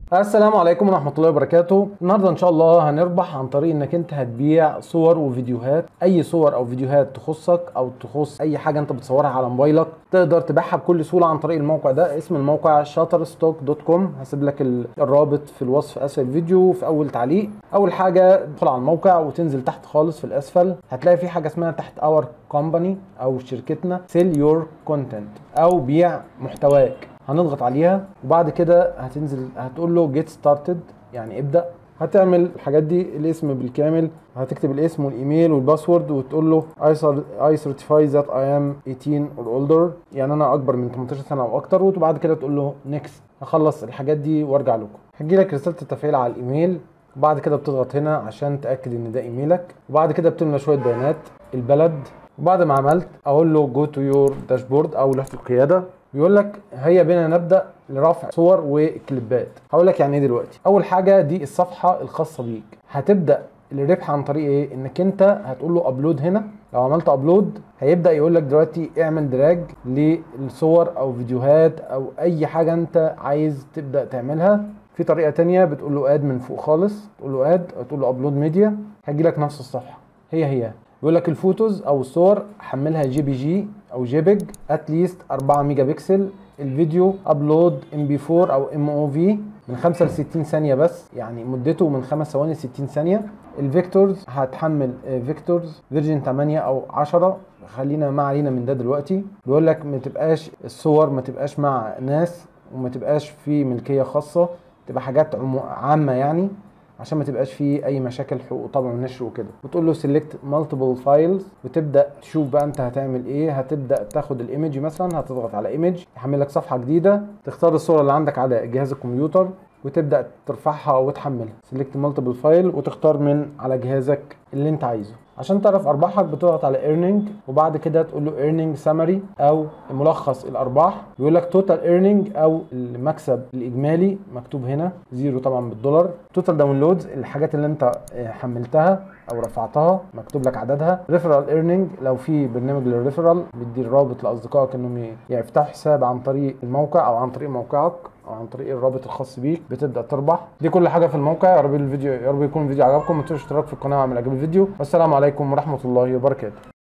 السلام عليكم ورحمة الله وبركاته النهاردة ان شاء الله هنربح عن طريق انك انت هتبيع صور وفيديوهات اي صور او فيديوهات تخصك او تخص اي حاجة انت بتصورها على موبايلك تقدر تبيعها بكل سهولة عن طريق الموقع ده اسم الموقع shutterstock.com هسيب لك ال- الرابط في الوصف اسفل الفيديو في اول تعليق اول حاجة تدخل على الموقع وتنزل تحت خالص في الاسفل هتلاقي في حاجة اسمها تحت اور كومباني او شركتنا sell your content او بيع محتواك هنضغط عليها وبعد كده هتنزل هتقول له جيت ستارتد يعني ابدا هتعمل الحاجات دي الاسم بالكامل هتكتب الاسم والايميل والباسورد وتقول له اي سيرتيفاي ذات اي ام 18 اور اولدر يعني انا اكبر من 18 سنه او اكتر وبعد كده تقول له نيكست هخلص الحاجات دي وارجع لكم هتجي لك رساله التفعيل على الايميل وبعد كده بتضغط هنا عشان تاكد ان ده ايميلك وبعد كده بتملى شويه بيانات البلد وبعد ما عملت اقول له جو تو يور داشبورد او لوحه القياده بيقول لك هيا بنا نبدا لرفع صور وكليبات هقول لك يعني ايه دلوقتي اول حاجه دي الصفحه الخاصه بيك هتبدا الربح عن طريق ايه انك انت هتقول له ابلود هنا لو عملت ابلود هيبدا يقول لك دلوقتي اعمل دراج للصور او فيديوهات او اي حاجه انت عايز تبدا تعملها في طريقه تانية بتقول له اد من فوق خالص تقول له اد تقول له ابلود ميديا هيجي لك نفس الصفحه هي هي بيقول لك الفوتوز او الصور حملها جي بي جي او جيبج اتليست 4 ميجا بكسل الفيديو ابلود ام بي 4 او ام او في من 5 ل 60 ثانيه بس يعني مدته من 5 ثواني ل 60 ثانيه الفيكتورز هتحمل فيكتورز فيرجن 8 او 10 خلينا ما علينا من ده دلوقتي بيقول لك ما تبقاش الصور ما تبقاش مع ناس وما تبقاش في ملكيه خاصه تبقى حاجات عمو- عامه يعني عشان ما تبقاش فيه اي مشاكل حقوق طبع ونشر وكده وتقول له سيلكت مالتيبل فايلز وتبدا تشوف بقى انت هتعمل ايه هتبدا تاخد الايمج مثلا هتضغط على ايمج يحمل لك صفحه جديده تختار الصوره اللي عندك على جهاز الكمبيوتر وتبدا ترفعها وتحملها سيلكت مالتيبل فايل وتختار من على جهازك اللي انت عايزه عشان تعرف ارباحك بتضغط على earning وبعد كده تقول له earning summary او ملخص الارباح بيقول لك total earning او المكسب الاجمالي مكتوب هنا زيرو طبعا بالدولار total downloads الحاجات اللي انت آه، حملتها او رفعتها مكتوب لك عددها ريفرال ايرنينج لو في برنامج للريفرال بيدي الرابط لاصدقائك انهم ي- يفتحوا حساب عن طريق الموقع او عن طريق موقعك او عن طريق الرابط الخاص بيك بتبدا تربح دي كل حاجه في الموقع يا رب الفيديو يا رب يكون الفيديو عجبكم ما تنسوش الاشتراك في القناه واعمل اعجاب الفيديو والسلام عليكم ورحمه الله وبركاته